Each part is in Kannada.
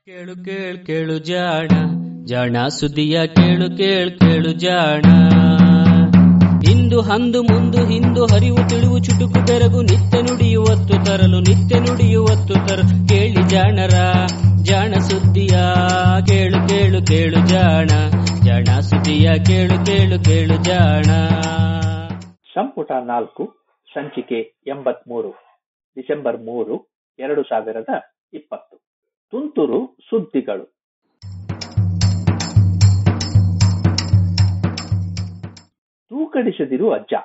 ಕೇಳು ಕೇಳು ಕೇಳು ಜಾಣ ಜಾಣ ಸುದ್ದಿಯ ಕೇಳು ಕೇಳು ಕೇಳು ಜಾಣ ಇಂದು ಹಂದು ಮುಂದು ಹಿಂದು ಹರಿವು ತಿಳಿವು ಚುಟುಕು ಬೆರಗು ನಿತ್ಯ ನುಡಿಯುವತ್ತು ತರಲು ನಿತ್ಯ ನುಡಿಯುವತ್ತು ತರಲು ಕೇಳಿ ಜಾಣರ ಜಾಣ ಸುದ್ದಿಯ ಕೇಳು ಕೇಳು ಕೇಳು ಜಾಣ ಜಾಣ ಸುದ್ದಿಯ ಕೇಳು ಕೇಳು ಕೇಳು ಜಾಣ ಸಂಪುಟ ನಾಲ್ಕು ಸಂಚಿಕೆ ಎಂಬತ್ಮೂರು ಡಿಸೆಂಬರ್ ಮೂರು ಎರಡು ಸಾವಿರದ ಇಪ್ಪತ್ತು ತುಂತುರು ಸುದ್ದಿಗಳು ತೂಕಡಿಸದಿರು ಅಜ್ಜ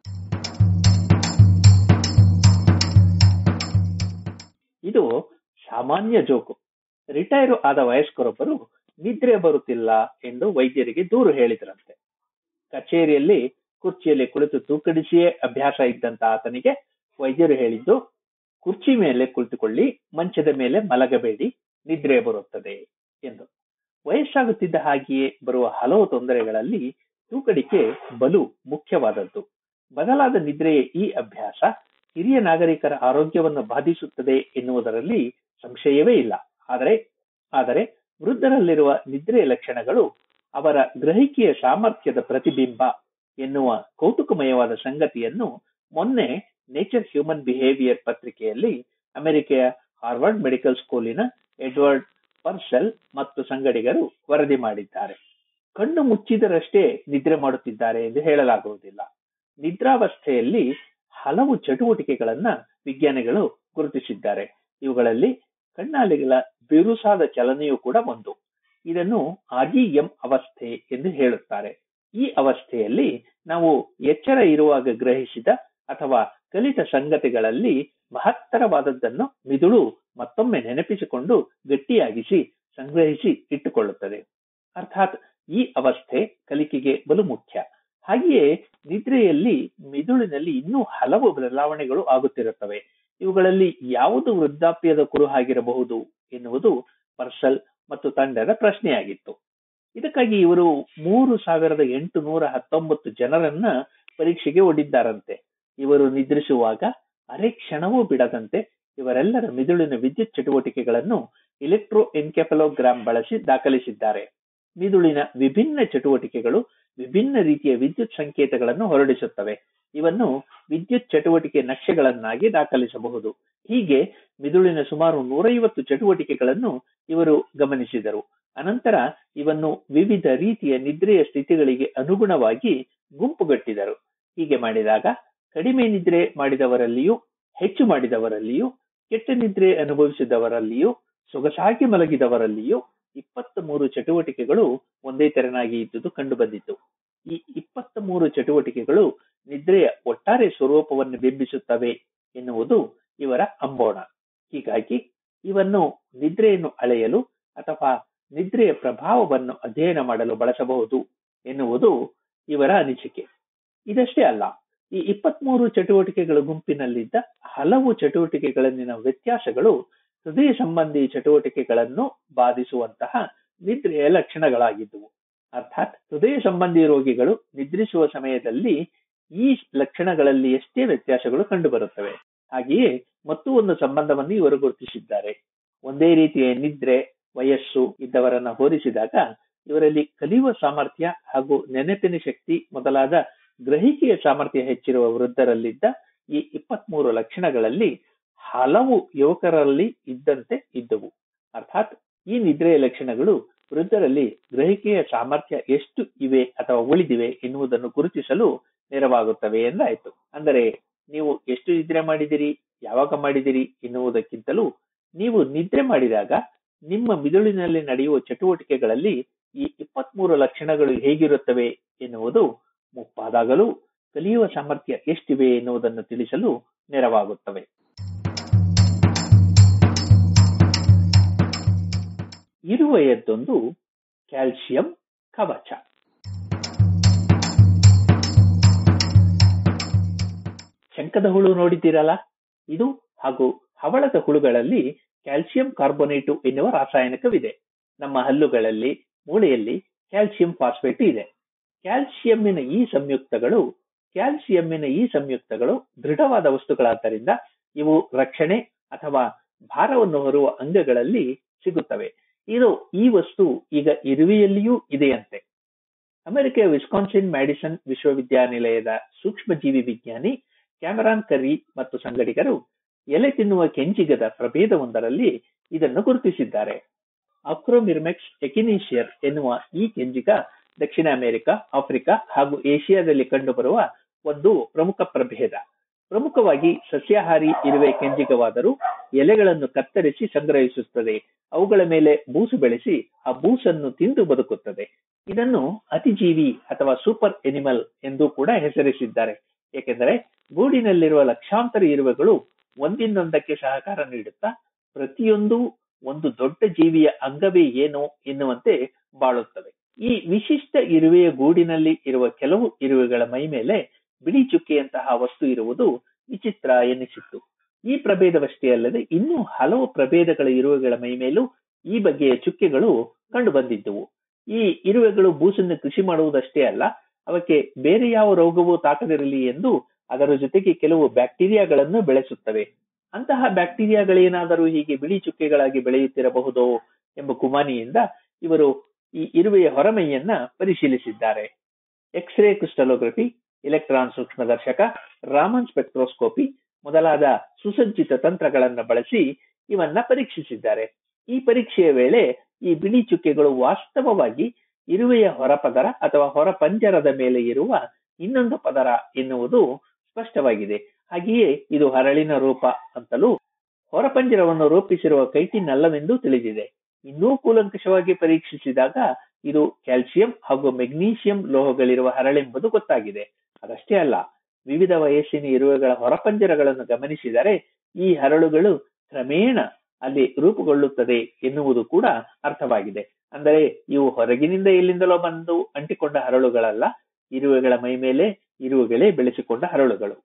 ಇದು ಸಾಮಾನ್ಯ ಜೋಕು ರಿಟೈರ್ ಆದ ವಯಸ್ಕರೊಬ್ಬರು ನಿದ್ರೆ ಬರುತ್ತಿಲ್ಲ ಎಂದು ವೈದ್ಯರಿಗೆ ದೂರು ಹೇಳಿದ್ರಂತೆ ಕಚೇರಿಯಲ್ಲಿ ಕುರ್ಚಿಯಲ್ಲಿ ಕುಳಿತು ತೂಕಡಿಸಿಯೇ ಅಭ್ಯಾಸ ಇದ್ದಂತ ಆತನಿಗೆ ವೈದ್ಯರು ಹೇಳಿದ್ದು ಕುರ್ಚಿ ಮೇಲೆ ಕುಳಿತುಕೊಳ್ಳಿ ಮಂಚದ ಮೇಲೆ ಮಲಗಬೇಡಿ ನಿದ್ರೆ ಬರುತ್ತದೆ ಎಂದು ವಯಸ್ಸಾಗುತ್ತಿದ್ದ ಹಾಗೆಯೇ ಬರುವ ಹಲವು ತೊಂದರೆಗಳಲ್ಲಿ ತೂಕಡಿಕೆ ಬಲು ಮುಖ್ಯವಾದದ್ದು ಬದಲಾದ ನಿದ್ರೆಯ ಈ ಅಭ್ಯಾಸ ಹಿರಿಯ ನಾಗರಿಕರ ಆರೋಗ್ಯವನ್ನು ಬಾಧಿಸುತ್ತದೆ ಎನ್ನುವುದರಲ್ಲಿ ಸಂಶಯವೇ ಇಲ್ಲ ಆದರೆ ಆದರೆ ವೃದ್ಧರಲ್ಲಿರುವ ನಿದ್ರೆಯ ಲಕ್ಷಣಗಳು ಅವರ ಗ್ರಹಿಕೆಯ ಸಾಮರ್ಥ್ಯದ ಪ್ರತಿಬಿಂಬ ಎನ್ನುವ ಕೌತುಕಮಯವಾದ ಸಂಗತಿಯನ್ನು ಮೊನ್ನೆ ನೇಚರ್ ಹ್ಯೂಮನ್ ಬಿಹೇವಿಯರ್ ಪತ್ರಿಕೆಯಲ್ಲಿ ಅಮೆರಿಕೆಯ ಹಾರ್ವರ್ಡ್ ಮೆಡಿಕಲ್ ಸ್ಕೂಲಿನ ಎಡ್ವರ್ಡ್ ಪರ್ಸೆಲ್ ಮತ್ತು ಸಂಗಡಿಗರು ವರದಿ ಮಾಡಿದ್ದಾರೆ ಕಣ್ಣು ಮುಚ್ಚಿದರಷ್ಟೇ ನಿದ್ರೆ ಮಾಡುತ್ತಿದ್ದಾರೆ ಎಂದು ಹೇಳಲಾಗುವುದಿಲ್ಲ ನಿದ್ರಾವಸ್ಥೆಯಲ್ಲಿ ಹಲವು ಚಟುವಟಿಕೆಗಳನ್ನ ವಿಜ್ಞಾನಿಗಳು ಗುರುತಿಸಿದ್ದಾರೆ ಇವುಗಳಲ್ಲಿ ಕಣ್ಣಾಲಿಗಳ ಬಿರುಸಾದ ಚಲನೆಯೂ ಕೂಡ ಒಂದು ಇದನ್ನು ಆರ್ಇಎಂ ಅವಸ್ಥೆ ಎಂದು ಹೇಳುತ್ತಾರೆ ಈ ಅವಸ್ಥೆಯಲ್ಲಿ ನಾವು ಎಚ್ಚರ ಇರುವಾಗ ಗ್ರಹಿಸಿದ ಅಥವಾ ಕಲಿತ ಸಂಗತಿಗಳಲ್ಲಿ ಮಹತ್ತರವಾದದ್ದನ್ನು ಮಿದುಳು ಮತ್ತೊಮ್ಮೆ ನೆನಪಿಸಿಕೊಂಡು ಗಟ್ಟಿಯಾಗಿಸಿ ಸಂಗ್ರಹಿಸಿ ಇಟ್ಟುಕೊಳ್ಳುತ್ತದೆ ಅರ್ಥಾತ್ ಈ ಅವಸ್ಥೆ ಕಲಿಕೆಗೆ ಬಲು ಮುಖ್ಯ ಹಾಗೆಯೇ ನಿದ್ರೆಯಲ್ಲಿ ಮಿದುಳಿನಲ್ಲಿ ಇನ್ನೂ ಹಲವು ಬದಲಾವಣೆಗಳು ಆಗುತ್ತಿರುತ್ತವೆ ಇವುಗಳಲ್ಲಿ ಯಾವುದು ವೃದ್ಧಾಪ್ಯದ ಕುರುಹಾಗಿರಬಹುದು ಎನ್ನುವುದು ಪರ್ಸಲ್ ಮತ್ತು ತಂಡದ ಪ್ರಶ್ನೆಯಾಗಿತ್ತು ಇದಕ್ಕಾಗಿ ಇವರು ಮೂರು ಸಾವಿರದ ಎಂಟು ನೂರ ಹತ್ತೊಂಬತ್ತು ಜನರನ್ನ ಪರೀಕ್ಷೆಗೆ ಒಡ್ಡಿದ್ದಾರಂತೆ ಇವರು ನಿದ್ರಿಸುವಾಗ ಅರೆ ಕ್ಷಣವೂ ಬಿಡದಂತೆ ಇವರೆಲ್ಲರ ಮಿದುಳಿನ ವಿದ್ಯುತ್ ಚಟುವಟಿಕೆಗಳನ್ನು ಇಲೆಕ್ಟ್ರೋ ಎನ್ಕೆಫಲೋಗ್ರಾಮ್ ಬಳಸಿ ದಾಖಲಿಸಿದ್ದಾರೆ ಮಿದುಳಿನ ವಿಭಿನ್ನ ಚಟುವಟಿಕೆಗಳು ವಿಭಿನ್ನ ರೀತಿಯ ವಿದ್ಯುತ್ ಸಂಕೇತಗಳನ್ನು ಹೊರಡಿಸುತ್ತವೆ ಇವನ್ನು ವಿದ್ಯುತ್ ಚಟುವಟಿಕೆ ನಕ್ಷೆಗಳನ್ನಾಗಿ ದಾಖಲಿಸಬಹುದು ಹೀಗೆ ಮಿದುಳಿನ ಸುಮಾರು ನೂರೈವತ್ತು ಚಟುವಟಿಕೆಗಳನ್ನು ಇವರು ಗಮನಿಸಿದರು ಅನಂತರ ಇವನ್ನು ವಿವಿಧ ರೀತಿಯ ನಿದ್ರೆಯ ಸ್ಥಿತಿಗಳಿಗೆ ಅನುಗುಣವಾಗಿ ಗುಂಪುಗಟ್ಟಿದರು ಹೀಗೆ ಮಾಡಿದಾಗ ಕಡಿಮೆ ನಿದ್ರೆ ಮಾಡಿದವರಲ್ಲಿಯೂ ಹೆಚ್ಚು ಮಾಡಿದವರಲ್ಲಿಯೂ ಕೆಟ್ಟ ನಿದ್ರೆ ಅನುಭವಿಸಿದವರಲ್ಲಿಯೂ ಸೊಗಸಾಗಿ ಮಲಗಿದವರಲ್ಲಿಯೂ ಇಪ್ಪತ್ತ ಮೂರು ಚಟುವಟಿಕೆಗಳು ಒಂದೇ ತೆರನಾಗಿ ಇದ್ದುದು ಕಂಡುಬಂದಿತು ಈ ಇಪ್ಪತ್ತ ಮೂರು ಚಟುವಟಿಕೆಗಳು ನಿದ್ರೆಯ ಒಟ್ಟಾರೆ ಸ್ವರೂಪವನ್ನು ಬಿಂಬಿಸುತ್ತವೆ ಎನ್ನುವುದು ಇವರ ಅಂಬೋಣ ಹೀಗಾಗಿ ಇವನ್ನು ನಿದ್ರೆಯನ್ನು ಅಳೆಯಲು ಅಥವಾ ನಿದ್ರೆಯ ಪ್ರಭಾವವನ್ನು ಅಧ್ಯಯನ ಮಾಡಲು ಬಳಸಬಹುದು ಎನ್ನುವುದು ಇವರ ಅನಿಸಿಕೆ ಇದಷ್ಟೇ ಅಲ್ಲ ಈ ಇಪ್ಪತ್ಮೂರು ಚಟುವಟಿಕೆಗಳ ಗುಂಪಿನಲ್ಲಿದ್ದ ಹಲವು ಚಟುವಟಿಕೆಗಳಲ್ಲಿನ ವ್ಯತ್ಯಾಸಗಳು ಹೃದಯ ಸಂಬಂಧಿ ಚಟುವಟಿಕೆಗಳನ್ನು ಬಾಧಿಸುವಂತಹ ನಿದ್ರೆಯ ಲಕ್ಷಣಗಳಾಗಿದ್ದುವು ಅರ್ಥಾತ್ ಹೃದಯ ಸಂಬಂಧಿ ರೋಗಿಗಳು ನಿದ್ರಿಸುವ ಸಮಯದಲ್ಲಿ ಈ ಲಕ್ಷಣಗಳಲ್ಲಿ ಎಷ್ಟೇ ವ್ಯತ್ಯಾಸಗಳು ಕಂಡುಬರುತ್ತವೆ ಹಾಗೆಯೇ ಮತ್ತು ಒಂದು ಸಂಬಂಧವನ್ನು ಇವರು ಗುರುತಿಸಿದ್ದಾರೆ ಒಂದೇ ರೀತಿಯ ನಿದ್ರೆ ವಯಸ್ಸು ಇದ್ದವರನ್ನ ಹೋಲಿಸಿದಾಗ ಇವರಲ್ಲಿ ಕಲಿಯುವ ಸಾಮರ್ಥ್ಯ ಹಾಗೂ ನೆನಪಿನ ಶಕ್ತಿ ಮೊದಲಾದ ಗ್ರಹಿಕೆಯ ಸಾಮರ್ಥ್ಯ ಹೆಚ್ಚಿರುವ ವೃದ್ಧರಲ್ಲಿದ್ದ ಈ ಇಪ್ಪತ್ಮೂರು ಲಕ್ಷಣಗಳಲ್ಲಿ ಹಲವು ಯುವಕರಲ್ಲಿ ಇದ್ದಂತೆ ಇದ್ದವು ಅರ್ಥಾತ್ ಈ ನಿದ್ರೆಯ ಲಕ್ಷಣಗಳು ವೃದ್ಧರಲ್ಲಿ ಗ್ರಹಿಕೆಯ ಸಾಮರ್ಥ್ಯ ಎಷ್ಟು ಇವೆ ಅಥವಾ ಉಳಿದಿವೆ ಎನ್ನುವುದನ್ನು ಗುರುತಿಸಲು ನೆರವಾಗುತ್ತವೆ ಎಂದಾಯ್ತು ಅಂದರೆ ನೀವು ಎಷ್ಟು ನಿದ್ರೆ ಮಾಡಿದಿರಿ ಯಾವಾಗ ಮಾಡಿದಿರಿ ಎನ್ನುವುದಕ್ಕಿಂತಲೂ ನೀವು ನಿದ್ರೆ ಮಾಡಿದಾಗ ನಿಮ್ಮ ಮಿದುಳಿನಲ್ಲಿ ನಡೆಯುವ ಚಟುವಟಿಕೆಗಳಲ್ಲಿ ಈ ಇಪ್ಪತ್ಮೂರು ಲಕ್ಷಣಗಳು ಹೇಗಿರುತ್ತವೆ ಎನ್ನುವುದು ಮುಪ್ಪಾದಾಗಲೂ ಕಲಿಯುವ ಸಾಮರ್ಥ್ಯ ಎಷ್ಟಿವೆ ಎನ್ನುವುದನ್ನು ತಿಳಿಸಲು ನೆರವಾಗುತ್ತವೆ ಇರುವೆಯದ್ದೊಂದು ಕ್ಯಾಲ್ಸಿಯಂ ಕವಚ ಶಂಕದ ಹುಳು ನೋಡಿದ್ದೀರಲ್ಲ ಇದು ಹಾಗೂ ಹವಳದ ಹುಳುಗಳಲ್ಲಿ ಕ್ಯಾಲ್ಸಿಯಂ ಕಾರ್ಬೋನೇಟು ಎನ್ನುವ ರಾಸಾಯನಿಕವಿದೆ ನಮ್ಮ ಹಲ್ಲುಗಳಲ್ಲಿ ಮೂಳೆಯಲ್ಲಿ ಕ್ಯಾಲ್ಸಿಯಂ ಫಾಸ್ಫೇಟ್ ಇದೆ ಕ್ಯಾಲ್ಸಿಯಂನ ಈ ಸಂಯುಕ್ತಗಳು ಕ್ಯಾಲ್ಸಿಯಂನ ಈ ಸಂಯುಕ್ತಗಳು ದೃಢವಾದ ವಸ್ತುಗಳಾದ್ದರಿಂದ ಇವು ರಕ್ಷಣೆ ಅಥವಾ ಭಾರವನ್ನು ಹೊರುವ ಅಂಗಗಳಲ್ಲಿ ಸಿಗುತ್ತವೆ ಇದು ಈ ವಸ್ತು ಈಗ ಇರುವೆಯಲ್ಲಿಯೂ ಇದೆಯಂತೆ ಅಮೆರಿಕೆಯ ವಿಸ್ಕಾನ್ಸಿನ್ ಮ್ಯಾಡಿಸನ್ ವಿಶ್ವವಿದ್ಯಾನಿಲಯದ ಸೂಕ್ಷ್ಮಜೀವಿ ವಿಜ್ಞಾನಿ ಕ್ಯಾಮರಾನ್ ಕರ್ರಿ ಮತ್ತು ಸಂಗಡಿಗರು ಎಲೆ ತಿನ್ನುವ ಕೆಂಜಿಗದ ಪ್ರಭೇದವೊಂದರಲ್ಲಿ ಇದನ್ನು ಗುರುತಿಸಿದ್ದಾರೆ ಅಕ್ರೋಮಿರ್ಮೆಕ್ಸ್ ಎಕಿನಿಷಿಯರ್ ಎನ್ನುವ ಈ ಕೆಂಜಿಗ ದಕ್ಷಿಣ ಅಮೆರಿಕ ಆಫ್ರಿಕಾ ಹಾಗೂ ಏಷ್ಯಾದಲ್ಲಿ ಕಂಡುಬರುವ ಒಂದು ಪ್ರಮುಖ ಪ್ರಭೇದ ಪ್ರಮುಖವಾಗಿ ಸಸ್ಯಾಹಾರಿ ಇರುವೆ ಕೆಂಜಿಗವಾದರೂ ಎಲೆಗಳನ್ನು ಕತ್ತರಿಸಿ ಸಂಗ್ರಹಿಸುತ್ತದೆ ಅವುಗಳ ಮೇಲೆ ಬೂಸು ಬೆಳೆಸಿ ಆ ಬೂಸನ್ನು ತಿಂದು ಬದುಕುತ್ತದೆ ಇದನ್ನು ಅತಿಜೀವಿ ಅಥವಾ ಸೂಪರ್ ಎನಿಮಲ್ ಎಂದು ಕೂಡ ಹೆಸರಿಸಿದ್ದಾರೆ ಏಕೆಂದರೆ ಗೂಡಿನಲ್ಲಿರುವ ಲಕ್ಷಾಂತರ ಇರುವೆಗಳು ಒಂದಿನೊಂದಕ್ಕೆ ಸಹಕಾರ ನೀಡುತ್ತಾ ಪ್ರತಿಯೊಂದು ಒಂದು ದೊಡ್ಡ ಜೀವಿಯ ಅಂಗವೇ ಏನೋ ಎನ್ನುವಂತೆ ಬಾಳುತ್ತವೆ ಈ ವಿಶಿಷ್ಟ ಇರುವೆಯ ಗೂಡಿನಲ್ಲಿ ಇರುವ ಕೆಲವು ಇರುವೆಗಳ ಮೈ ಮೇಲೆ ಬಿಳಿ ಚುಕ್ಕೆಯಂತಹ ವಸ್ತು ಇರುವುದು ವಿಚಿತ್ರ ಎನ್ನಿಸಿತ್ತು ಈ ಪ್ರಭೇದವಷ್ಟೇ ಅಲ್ಲದೆ ಇನ್ನೂ ಹಲವು ಪ್ರಭೇದಗಳ ಇರುವೆಗಳ ಮೈ ಮೇಲೂ ಈ ಬಗೆಯ ಚುಕ್ಕೆಗಳು ಕಂಡು ಬಂದಿದ್ದವು ಈ ಇರುವೆಗಳು ಬೂಸನ್ನು ಕೃಷಿ ಮಾಡುವುದಷ್ಟೇ ಅಲ್ಲ ಅವಕ್ಕೆ ಬೇರೆ ಯಾವ ರೋಗವೂ ತಾಕದಿರಲಿ ಎಂದು ಅದರ ಜೊತೆಗೆ ಕೆಲವು ಬ್ಯಾಕ್ಟೀರಿಯಾಗಳನ್ನು ಬೆಳೆಸುತ್ತವೆ ಅಂತಹ ಬ್ಯಾಕ್ಟೀರಿಯಾಗಳೇನಾದರೂ ಹೀಗೆ ಬಿಳಿ ಚುಕ್ಕೆಗಳಾಗಿ ಬೆಳೆಯುತ್ತಿರಬಹುದೋ ಎಂಬ ಕುಮಾನಿಯಿಂದ ಇವರು ಈ ಇರುವೆಯ ಹೊರಮೈಯನ್ನ ಪರಿಶೀಲಿಸಿದ್ದಾರೆ ಎಕ್ಸ್ರೇ ಕ್ರಿಸ್ಟಲೋಗ್ರಫಿ ಇಲೆಕ್ಟ್ರಾನ್ ಸೂಕ್ಷ್ಮದರ್ಶಕ ರಾಮನ್ ಸ್ಪೆಕ್ಟ್ರೋಸ್ಕೋಪಿ ಮೊದಲಾದ ಸುಸಜ್ಜಿತ ತಂತ್ರಗಳನ್ನು ಬಳಸಿ ಇವನ್ನ ಪರೀಕ್ಷಿಸಿದ್ದಾರೆ ಈ ಪರೀಕ್ಷೆಯ ವೇಳೆ ಈ ಬಿಳಿ ಚುಕ್ಕೆಗಳು ವಾಸ್ತವವಾಗಿ ಇರುವೆಯ ಹೊರಪದರ ಅಥವಾ ಹೊರ ಪಂಜರದ ಮೇಲೆ ಇರುವ ಇನ್ನೊಂದು ಪದರ ಎನ್ನುವುದು ಸ್ಪಷ್ಟವಾಗಿದೆ ಹಾಗೆಯೇ ಇದು ಹರಳಿನ ರೂಪ ಅಂತಲೂ ಹೊರಪಂಜರವನ್ನು ರೂಪಿಸಿರುವ ಕೈಟಿನ್ ಅಲ್ಲವೆಂದು ತಿಳಿದಿದೆ ಇನ್ನೂ ಕೂಲಂಕಷವಾಗಿ ಪರೀಕ್ಷಿಸಿದಾಗ ಇದು ಕ್ಯಾಲ್ಸಿಯಂ ಹಾಗೂ ಮೆಗ್ನೀಷಿಯಂ ಲೋಹಗಳಿರುವ ಹರಳೆಂಬುದು ಗೊತ್ತಾಗಿದೆ ಅದಷ್ಟೇ ಅಲ್ಲ ವಿವಿಧ ವಯಸ್ಸಿನ ಇರುವೆಗಳ ಹೊರಪಂಜರಗಳನ್ನು ಗಮನಿಸಿದರೆ ಈ ಹರಳುಗಳು ಕ್ರಮೇಣ ಅಲ್ಲಿ ರೂಪುಗೊಳ್ಳುತ್ತದೆ ಎನ್ನುವುದು ಕೂಡ ಅರ್ಥವಾಗಿದೆ ಅಂದರೆ ಇವು ಹೊರಗಿನಿಂದ ಎಲ್ಲಿಂದಲೋ ಬಂದು ಅಂಟಿಕೊಂಡ ಹರಳುಗಳಲ್ಲ ಇರುವೆಗಳ ಮೈ ಮೇಲೆ ಇರುವೆಗಳೇ ಬೆಳೆಸಿಕೊಂಡ ಹರಳುಗಳು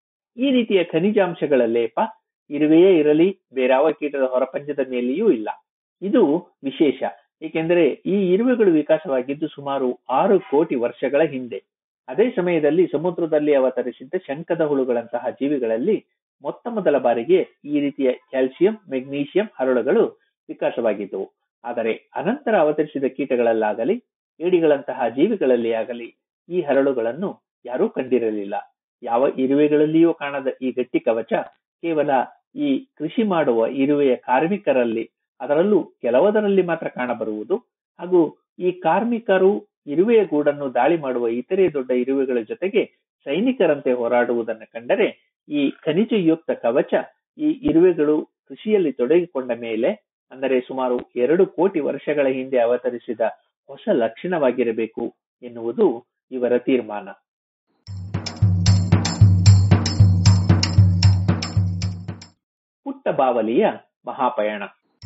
ಈ ರೀತಿಯ ಖನಿಜಾಂಶಗಳ ಲೇಪ ಇರುವೆಯೇ ಇರಲಿ ಬೇರಾವ ಕೀಟದ ಹೊರಪಂಜದ ಮೇಲೆಯೂ ಇಲ್ಲ ಇದು ವಿಶೇಷ ಏಕೆಂದರೆ ಈ ಇರುವೆಗಳು ವಿಕಾಸವಾಗಿದ್ದು ಸುಮಾರು ಆರು ಕೋಟಿ ವರ್ಷಗಳ ಹಿಂದೆ ಅದೇ ಸಮಯದಲ್ಲಿ ಸಮುದ್ರದಲ್ಲಿ ಅವತರಿಸಿದ್ದ ಶಂಕದ ಹುಳುಗಳಂತಹ ಜೀವಿಗಳಲ್ಲಿ ಮೊತ್ತ ಮೊದಲ ಬಾರಿಗೆ ಈ ರೀತಿಯ ಕ್ಯಾಲ್ಸಿಯಂ ಮೆಗ್ನೀಷಿಯಂ ಹರಳುಗಳು ವಿಕಾಸವಾಗಿದ್ದವು ಆದರೆ ಅನಂತರ ಅವತರಿಸಿದ ಕೀಟಗಳಲ್ಲಾಗಲಿ ಏಡಿಗಳಂತಹ ಜೀವಿಗಳಲ್ಲಿ ಆಗಲಿ ಈ ಹರಳುಗಳನ್ನು ಯಾರೂ ಕಂಡಿರಲಿಲ್ಲ ಯಾವ ಇರುವೆಗಳಲ್ಲಿಯೂ ಕಾಣದ ಈ ಗಟ್ಟಿ ಕವಚ ಕೇವಲ ಈ ಕೃಷಿ ಮಾಡುವ ಇರುವೆಯ ಕಾರ್ಮಿಕರಲ್ಲಿ ಅದರಲ್ಲೂ ಕೆಲವದರಲ್ಲಿ ಮಾತ್ರ ಕಾಣಬರುವುದು ಹಾಗೂ ಈ ಕಾರ್ಮಿಕರು ಇರುವೆಯ ಗೂಡನ್ನು ದಾಳಿ ಮಾಡುವ ಇತರೆ ದೊಡ್ಡ ಇರುವೆಗಳ ಜೊತೆಗೆ ಸೈನಿಕರಂತೆ ಹೋರಾಡುವುದನ್ನು ಕಂಡರೆ ಈ ಖನಿಜಯುಕ್ತ ಕವಚ ಈ ಇರುವೆಗಳು ಕೃಷಿಯಲ್ಲಿ ತೊಡಗಿಕೊಂಡ ಮೇಲೆ ಅಂದರೆ ಸುಮಾರು ಎರಡು ಕೋಟಿ ವರ್ಷಗಳ ಹಿಂದೆ ಅವತರಿಸಿದ ಹೊಸ ಲಕ್ಷಣವಾಗಿರಬೇಕು ಎನ್ನುವುದು ಇವರ ತೀರ್ಮಾನ ಪುಟ್ಟ ಬಾವಲಿಯ ಮಹಾಪಯಣ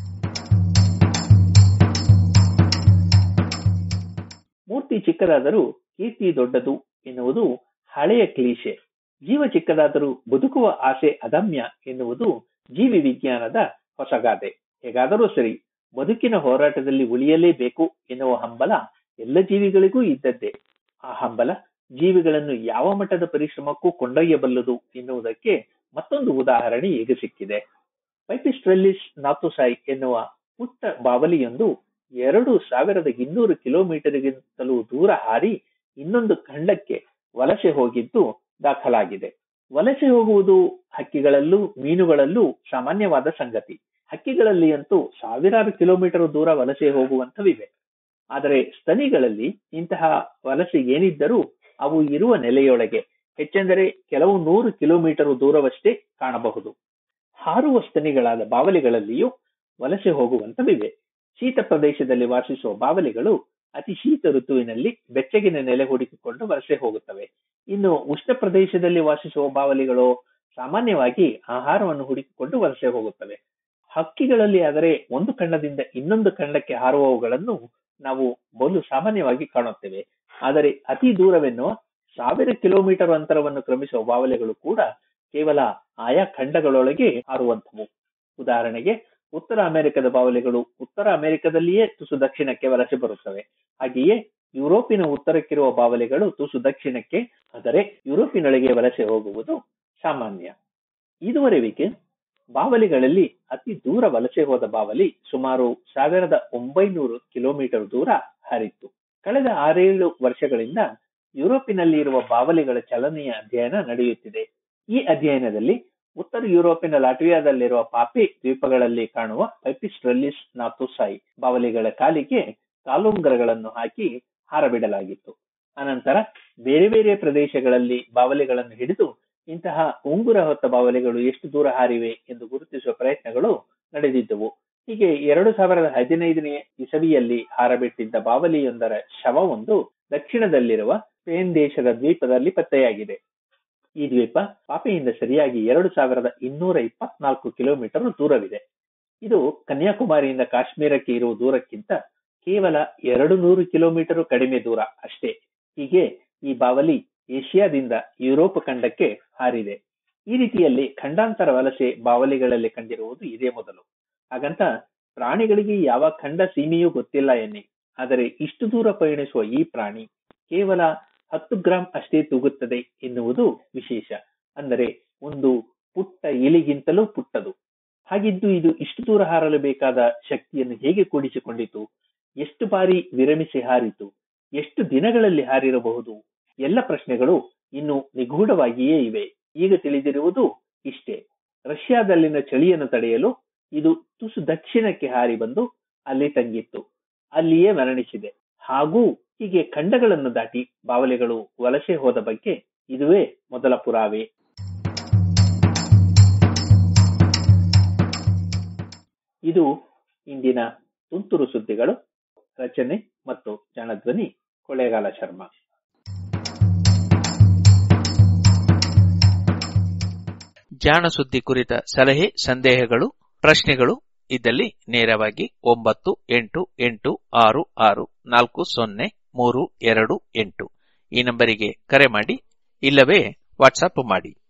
ಮೂರ್ತಿ ಚಿಕ್ಕದಾದರೂ ಕೀರ್ತಿ ದೊಡ್ಡದು ಎನ್ನುವುದು ಹಳೆಯ ಕ್ಲೀಶೆ ಜೀವ ಚಿಕ್ಕದಾದರೂ ಬದುಕುವ ಆಸೆ ಅದಮ್ಯ ಎನ್ನುವುದು ಜೀವಿ ವಿಜ್ಞಾನದ ಹೊಸಗಾದೆ ಹೇಗಾದರೂ ಸರಿ ಬದುಕಿನ ಹೋರಾಟದಲ್ಲಿ ಉಳಿಯಲೇಬೇಕು ಎನ್ನುವ ಹಂಬಲ ಎಲ್ಲ ಜೀವಿಗಳಿಗೂ ಇದ್ದದ್ದೇ ಆ ಹಂಬಲ ಜೀವಿಗಳನ್ನು ಯಾವ ಮಟ್ಟದ ಪರಿಶ್ರಮಕ್ಕೂ ಕೊಂಡೊಯ್ಯಬಲ್ಲದು ಎನ್ನುವುದಕ್ಕೆ ಮತ್ತೊಂದು ಉದಾಹರಣೆ ಈಗ ಸಿಕ್ಕಿದೆ ಪೈಪಿಸ್ಟ್ರೆಲ್ಲಿಸ್ ನಾಥೋಸೈ ಎನ್ನುವ ಪುಟ್ಟ ಬಾವಲಿಯೊಂದು ಎರಡು ಸಾವಿರದ ಇನ್ನೂರು ಕಿಲೋಮೀಟರ್ಗಿಂತಲೂ ದೂರ ಹಾರಿ ಇನ್ನೊಂದು ಖಂಡಕ್ಕೆ ವಲಸೆ ಹೋಗಿದ್ದು ದಾಖಲಾಗಿದೆ ವಲಸೆ ಹೋಗುವುದು ಹಕ್ಕಿಗಳಲ್ಲೂ ಮೀನುಗಳಲ್ಲೂ ಸಾಮಾನ್ಯವಾದ ಸಂಗತಿ ಹಕ್ಕಿಗಳಲ್ಲಿ ಅಂತೂ ಸಾವಿರಾರು ಕಿಲೋಮೀಟರ್ ದೂರ ವಲಸೆ ಹೋಗುವಂತವಿವೆ ಆದರೆ ಸ್ತನಿಗಳಲ್ಲಿ ಇಂತಹ ವಲಸೆ ಏನಿದ್ದರೂ ಅವು ಇರುವ ನೆಲೆಯೊಳಗೆ ಹೆಚ್ಚೆಂದರೆ ಕೆಲವು ನೂರು ಕಿಲೋಮೀಟರ್ ದೂರವಷ್ಟೇ ಕಾಣಬಹುದು ಹಾರುವ ಸ್ತನಿಗಳಾದ ಬಾವಲಿಗಳಲ್ಲಿಯೂ ವಲಸೆ ಹೋಗುವಂತವಿವೆ ಶೀತ ಪ್ರದೇಶದಲ್ಲಿ ವಾಸಿಸುವ ಬಾವಲಿಗಳು ಅತಿ ಶೀತ ಋತುವಿನಲ್ಲಿ ಬೆಚ್ಚಗಿನ ನೆಲೆ ಹುಡುಕಿಕೊಂಡು ವಲಸೆ ಹೋಗುತ್ತವೆ ಇನ್ನು ಉಷ್ಣ ಪ್ರದೇಶದಲ್ಲಿ ವಾಸಿಸುವ ಬಾವಲಿಗಳು ಸಾಮಾನ್ಯವಾಗಿ ಆಹಾರವನ್ನು ಹುಡುಕಿಕೊಂಡು ವಲಸೆ ಹೋಗುತ್ತವೆ ಹಕ್ಕಿಗಳಲ್ಲಿ ಆದರೆ ಒಂದು ಖಂಡದಿಂದ ಇನ್ನೊಂದು ಖಂಡಕ್ಕೆ ಹಾರುವವುಗಳನ್ನು ನಾವು ಬಲು ಸಾಮಾನ್ಯವಾಗಿ ಕಾಣುತ್ತೇವೆ ಆದರೆ ಅತಿ ದೂರವೆನ್ನುವ ಸಾವಿರ ಕಿಲೋಮೀಟರ್ ಅಂತರವನ್ನು ಕ್ರಮಿಸುವ ಬಾವಲಿಗಳು ಕೂಡ ಕೇವಲ ಆಯಾ ಖಂಡಗಳೊಳಗೆ ಹಾರುವಂತವು ಉದಾಹರಣೆಗೆ ಉತ್ತರ ಅಮೆರಿಕದ ಬಾವಲಿಗಳು ಉತ್ತರ ಅಮೆರಿಕದಲ್ಲಿಯೇ ತುಸು ದಕ್ಷಿಣಕ್ಕೆ ವಲಸೆ ಬರುತ್ತವೆ ಹಾಗೆಯೇ ಯುರೋಪಿನ ಉತ್ತರಕ್ಕಿರುವ ಬಾವಲಿಗಳು ತುಸು ದಕ್ಷಿಣಕ್ಕೆ ಆದರೆ ಯುರೋಪಿನೊಳಗೆ ವಲಸೆ ಹೋಗುವುದು ಸಾಮಾನ್ಯ ಇದುವರೆವಿಗೆ ಬಾವಲಿಗಳಲ್ಲಿ ಅತಿ ದೂರ ವಲಸೆ ಹೋದ ಬಾವಲಿ ಸುಮಾರು ಸಾವಿರದ ಒಂಬೈನೂರು ಕಿಲೋಮೀಟರ್ ದೂರ ಹಾರಿತ್ತು ಕಳೆದ ಆರೇಳು ವರ್ಷಗಳಿಂದ ಯುರೋಪಿನಲ್ಲಿ ಇರುವ ಬಾವಲಿಗಳ ಚಲನೆಯ ಅಧ್ಯಯನ ನಡೆಯುತ್ತಿದೆ ಈ ಅಧ್ಯಯನದಲ್ಲಿ ಉತ್ತರ ಯುರೋಪಿನ ಲಾಟ್ವಿಯಾದಲ್ಲಿರುವ ಪಾಪಿ ದ್ವೀಪಗಳಲ್ಲಿ ಕಾಣುವ ಪೈಪಿಸ್ಟ್ರೆಲ್ಲಿಸ್ ನಾಥೋಸೈ ಬಾವಲಿಗಳ ಕಾಲಿಗೆ ಕಾಲುಂಗರಗಳನ್ನು ಹಾಕಿ ಹಾರಬಿಡಲಾಗಿತ್ತು ಅನಂತರ ಬೇರೆ ಬೇರೆ ಪ್ರದೇಶಗಳಲ್ಲಿ ಬಾವಲಿಗಳನ್ನು ಹಿಡಿದು ಇಂತಹ ಉಂಗುರ ಹೊತ್ತ ಬಾವಲಿಗಳು ಎಷ್ಟು ದೂರ ಹಾರಿವೆ ಎಂದು ಗುರುತಿಸುವ ಪ್ರಯತ್ನಗಳು ನಡೆದಿದ್ದವು ಹೀಗೆ ಎರಡು ಸಾವಿರದ ಹದಿನೈದನೇ ಇಸವಿಯಲ್ಲಿ ಹಾರಬಿಟ್ಟಿದ್ದ ಬಾವಲಿಯೊಂದರ ಶವವೊಂದು ದಕ್ಷಿಣದಲ್ಲಿರುವ ಸ್ಪೇನ್ ದೇಶದ ದ್ವೀಪದಲ್ಲಿ ಪತ್ತೆಯಾಗಿದೆ ಈ ದ್ವೀಪ ಪಾಪೆಯಿಂದ ಸರಿಯಾಗಿ ಎರಡು ಸಾವಿರದ ಇನ್ನೂರ ಇಪ್ಪತ್ನಾಲ್ಕು ಕಿಲೋಮೀಟರ್ ದೂರವಿದೆ ಇದು ಕನ್ಯಾಕುಮಾರಿಯಿಂದ ಕಾಶ್ಮೀರಕ್ಕೆ ಇರುವ ದೂರಕ್ಕಿಂತ ಕೇವಲ ಎರಡು ನೂರು ಕಿಲೋಮೀಟರ್ ಕಡಿಮೆ ದೂರ ಅಷ್ಟೇ ಹೀಗೆ ಈ ಬಾವಲಿ ಏಷ್ಯಾದಿಂದ ಯುರೋಪ್ ಖಂಡಕ್ಕೆ ಹಾರಿದೆ ಈ ರೀತಿಯಲ್ಲಿ ಖಂಡಾಂತರ ವಲಸೆ ಬಾವಲಿಗಳಲ್ಲಿ ಕಂಡಿರುವುದು ಇದೇ ಮೊದಲು ಹಾಗಂತ ಪ್ರಾಣಿಗಳಿಗೆ ಯಾವ ಖಂಡ ಸೀಮೆಯೂ ಗೊತ್ತಿಲ್ಲ ಎನ್ನಿ ಆದರೆ ಇಷ್ಟು ದೂರ ಪಯಣಿಸುವ ಈ ಪ್ರಾಣಿ ಕೇವಲ ಹತ್ತು ಗ್ರಾಂ ಅಷ್ಟೇ ತೂಗುತ್ತದೆ ಎನ್ನುವುದು ವಿಶೇಷ ಅಂದರೆ ಒಂದು ಪುಟ್ಟ ಇಲಿಗಿಂತಲೂ ಪುಟ್ಟದು ಹಾಗಿದ್ದು ಇದು ಇಷ್ಟು ದೂರ ಹಾರಲು ಬೇಕಾದ ಶಕ್ತಿಯನ್ನು ಹೇಗೆ ಕೂಡಿಸಿಕೊಂಡಿತು ಎಷ್ಟು ಬಾರಿ ವಿರಮಿಸಿ ಹಾರಿತು ಎಷ್ಟು ದಿನಗಳಲ್ಲಿ ಹಾರಿರಬಹುದು ಎಲ್ಲ ಪ್ರಶ್ನೆಗಳು ಇನ್ನು ನಿಗೂಢವಾಗಿಯೇ ಇವೆ ಈಗ ತಿಳಿದಿರುವುದು ಇಷ್ಟೇ ರಷ್ಯಾದಲ್ಲಿನ ಚಳಿಯನ್ನು ತಡೆಯಲು ಇದು ತುಸು ದಕ್ಷಿಣಕ್ಕೆ ಹಾರಿ ಬಂದು ಅಲ್ಲಿ ತಂಗಿತ್ತು ಅಲ್ಲಿಯೇ ಮರಣಿಸಿದೆ ಹಾಗೂ ಹೀಗೆ ಖಂಡಗಳನ್ನು ದಾಟಿ ಬಾವಲಿಗಳು ವಲಸೆ ಹೋದ ಬಗ್ಗೆ ಇದುವೇ ಮೊದಲ ಪುರಾವೆ ಇದು ಇಂದಿನ ತುಂತುರು ಸುದ್ದಿಗಳು ರಚನೆ ಮತ್ತು ಜನಧ್ವನಿ ಕೊಳ್ಳೇಗಾಲ ಶರ್ಮಾ ಜಾಣ ಸುದ್ದಿ ಕುರಿತ ಸಲಹೆ ಸಂದೇಹಗಳು ಪ್ರಶ್ನೆಗಳು ಇದ್ದಲ್ಲಿ ನೇರವಾಗಿ ಒಂಬತ್ತು ಎಂಟು ಎಂಟು ಆರು ಆರು ನಾಲ್ಕು ಸೊನ್ನೆ ಮೂರು ಎರಡು ಎಂಟು ಈ ನಂಬರಿಗೆ ಕರೆ ಮಾಡಿ ಇಲ್ಲವೇ ವಾಟ್ಸಪ್ ಮಾಡಿ